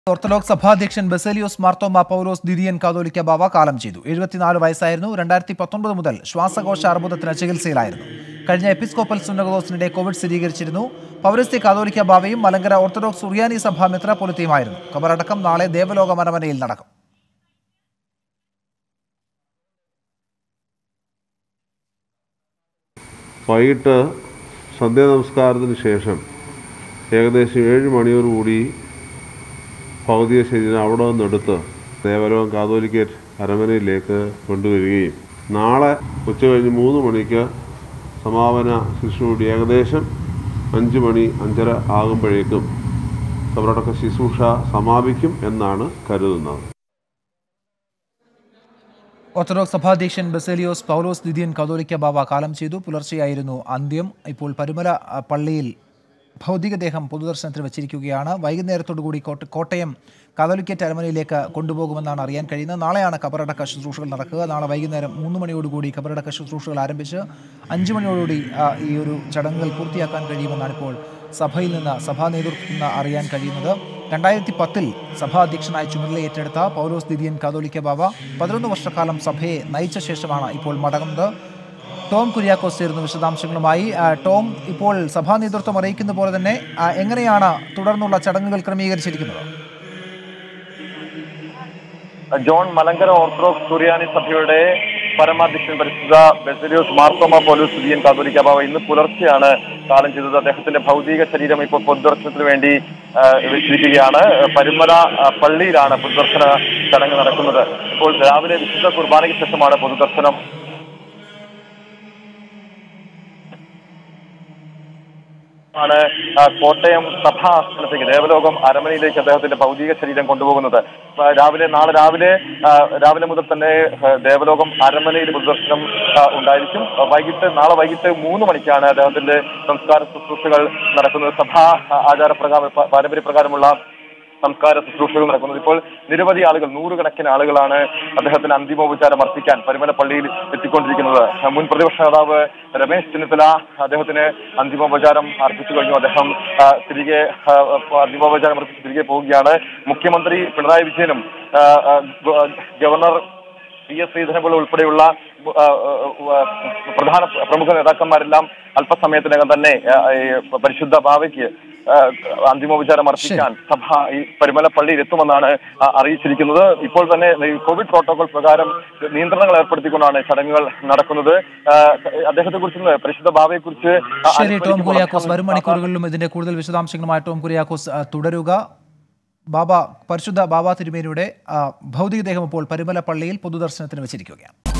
orthodox സഭാധ്യക്ഷൻ ബസേലിയോസ് മാർത്തോമ പൗലോസ് ദിദിയൻ കാതോലിക്ക ബാവ കാലം ചെയ്തു എഴുപത്തിനാല് വയസ്സായിരുന്നു രണ്ടായിരത്തി പത്തൊൻപത് മുതൽ ശ്വാസകോശ അർബുദത്തിന് ചികിത്സയിലായിരുന്നു കഴിഞ്ഞ എപ്പിസ്കോപ്പൽ സുന്നകദോസിനിടെ കോവിഡ് സ്ഥിരീകരിച്ചിരുന്നു പൗരസ്ത്യ കാതോലിക്ക ബാവയും മലങ്കര ഓർത്തഡോക്സ് സുറിയാനി സഭ മെത്രാപൊലിത്തയുമായിരുന്നു കബറടക്കം നാളെ ദേവലോക മനമനയിൽ നടക്കും വൈകിട്ട് സന്ധ്യാ നമസ്കാരത്തിന് ശേഷം ഏകദേശം ഏഴ് മണിയോടുകൂടി ഭൗതിക ശരീരം അവിടെ നിന്നെടുത്ത് ദേവലോകം കാതോലിക്കേറ്റ് അരമനയിലേക്ക് കൊണ്ടുവരികയും നാളെ ഉച്ച കഴിഞ്ഞ് മൂന്ന് മണിക്ക് സമാപന ശുശ്രൂഷ ഏകദേശം അഞ്ച് മണി അഞ്ചര ആകുമ്പോഴേക്കും കബറടക്ക ശുശ്രൂഷ സമാപിക്കും എന്നാണ് കരുതുന്നത് ഓർത്തഡോക്സ് സഭാധ്യക്ഷൻ ബസേലിയോസ് പൗലോസ് ദിദിയൻ കതോലിക്ക ബാവ കാലം ചെയ്തു പുലർച്ചെയായിരുന്നു അന്ത്യം ഇപ്പോൾ പരുമല അ, പള്ളിയിൽ ഭൗതികദേഹം പൊതുദർശനത്തിന് വച്ചിരിക്കുകയാണ് വൈകുന്നേരത്തോടുകൂടി കോട്ട കോട്ടയം കാതോലിക്കറ്റ് അരമനയിലേക്ക് കൊണ്ടുപോകുമെന്നാണ് അറിയാൻ കഴിയുന്നത് നാളെയാണ് കബറടക്ക ശുശ്രൂഷകൾ നടക്കുക നാളെ വൈകുന്നേരം മൂന്ന് മണിയോടുകൂടി കബറടക്ക ശുശ്രൂഷകൾ ആരംഭിച്ച് അഞ്ച് മണിയോടുകൂടി ആ, ഈ ഒരു ചടങ്ങുകൾ പൂർത്തിയാക്കാൻ കഴിയുമെന്നാണ് ഇപ്പോൾ സഭയിൽ നിന്ന് സഭാ നേതൃത്വത്തിൽ നിന്ന് അറിയാൻ കഴിയുന്നത് രണ്ടായിരത്തി പത്തിൽ സഭാധ്യക്ഷനായി ചുമതല ഏറ്റെടുത്ത പൗലോസ് ദിദിയൻ കാതോലിക്ക ബാബ പതിനൊന്ന് വർഷക്കാലം സഭയെ നയിച്ച ശേഷമാണ് ഇപ്പോൾ മടങ്ങുന്നത് ടോം കുര്യാക്കോസ് ചേരുന്നു വിശദാംശങ്ങളുമായി ആ, ടോം ഇപ്പോൾ സഭാ നേതൃത്വം അറിയിക്കുന്ന പോലെ തന്നെ ആ, എങ്ങനെയാണ് തുടർന്നുള്ള ചടങ്ങുകൾ ക്രമീകരിച്ചിരിക്കുന്നത് ജോൺ മലങ്കര ഓർത്തഡോക്സ് സുറിയാനി സഭയുടെ പരമാധ്യക്ഷൻ പരിശുദ്ധ ബെസലിയോസ് മാർത്തോമ പോലീസ് സുരിയൻ കാതോലിക്ക ബാബ ഇന്ന് പുലർച്ചെയാണ് കാലം ചെയ്തത് അദ്ദേഹത്തിന്റെ ഭൗതിക ശരീരം ഇപ്പോൾ പൊതുദർശനത്തിന് വേണ്ടി ആ, വെച്ചിരിക്കുകയാണ് പരുമല ആ, പള്ളിയിലാണ് പൊതുദർശന ചടങ്ങ് നടക്കുന്നത് ഇപ്പോൾ രാവിലെ വിശുദ്ധ കുർബാനയ്ക്ക് ശേഷമാണ് പൊതുദർശനം ആണ് ആ, കോട്ടയം സഭാ ആസ്ഥാനത്തേക്ക് ദേവലോകം അരമനയിലേക്ക് അദ്ദേഹത്തിന്റെ ഭൗതിക ശരീരം കൊണ്ടുപോകുന്നത് ആ, രാവിലെ നാളെ രാവിലെ ആ, രാവിലെ മുതൽ തന്നെ ആ, ദേവലോകം അരമനയിൽ പൊതുദർശനം ആ, ഉണ്ടായിരിക്കും ആ, വൈകിട്ട് നാളെ വൈകിട്ട് മൂന്ന് മണിക്കാണ് അദ്ദേഹത്തിന്റെ സംസ്കാര ശുശ്രൂഷകൾ നടക്കുന്നത് സഭാ ആ, ആചാരപ്രകാരം പ- പാരമ്പര്യപ്രകാരമുള്ള സംസ്കാര ശുശ്രൂഷകൾ നടക്കുന്നത് ഇപ്പോൾ നിരവധി ആളുകൾ നൂറുകണക്കിന് ആളുകളാണ് അദ്ദേഹത്തിന് അന്തിമോപചാരം അർപ്പിക്കാൻ പരിമല പള്ളിയിൽ എത്തിക്കൊണ്ടിരിക്കുന്നത് മുൻ പ്രതിപക്ഷ നേതാവ് രമേശ് ചെന്നിത്തല അദ്ദേഹത്തിന് അന്തിമോപചാരം അർപ്പിച്ചു കഴിഞ്ഞു അദ്ദേഹം ആ, തിരികെ ആ, അന്തിമോപചാരം അർപ്പിച്ച് തിരികെ പോവുകയാണ് മുഖ്യമന്ത്രി പിണറായി വിജയനും ആ, ആ, ഗ- ഗവർണർ പി എസ് ശ്രീധരൻപിള്ള ഉൾപ്പെടെയുള്ള ആ, ആ, പ്രധാന പ്രമുഖ നേതാക്കന്മാരെല്ലാം അല്പസമയത്തിനകം തന്നെ ആ, ഈ പരിശുദ്ധ ഭാവയ്ക്ക് ആ, അന്തിമോപചാരം അർപ്പിക്കാൻ സഭ ഈ പരിമല പള്ളിയിൽ എത്തുമെന്നാണ് ആ, അറിയിച്ചിരിക്കുന്നത് ഇപ്പോൾ തന്നെ ഈ കോവിഡ് പ്രോട്ടോകോൾ പ്രകാരം നിയന്ത്രണങ്ങൾ ഏർപ്പെടുത്തിക്കൊണ്ടാണ് ചടങ്ങുകൾ നടക്കുന്നത് അദ്ദേഹത്തെ കുറിച്ച് പരിശുദ്ധ ഭാവയെ കുറിച്ച് ശരി ടോം കുര്യാക്കോസ് വരും മണിക്കൂറുകളിലും ഇതിന്റെ കൂടുതൽ വിശദാംശങ്ങളുമായി ടോം കുര്യാക്കോസ് ആ, തുടരുക ബാബ പരിശുദ്ധ ബാബ തിരുമേനിയുടെ ആ, ഭൗതികദേഹം ഇപ്പോൾ പരുമല പള്ളിയിൽ പൊതുദർശനത്തിന് വെച്ചിരിക്കുകയാണ്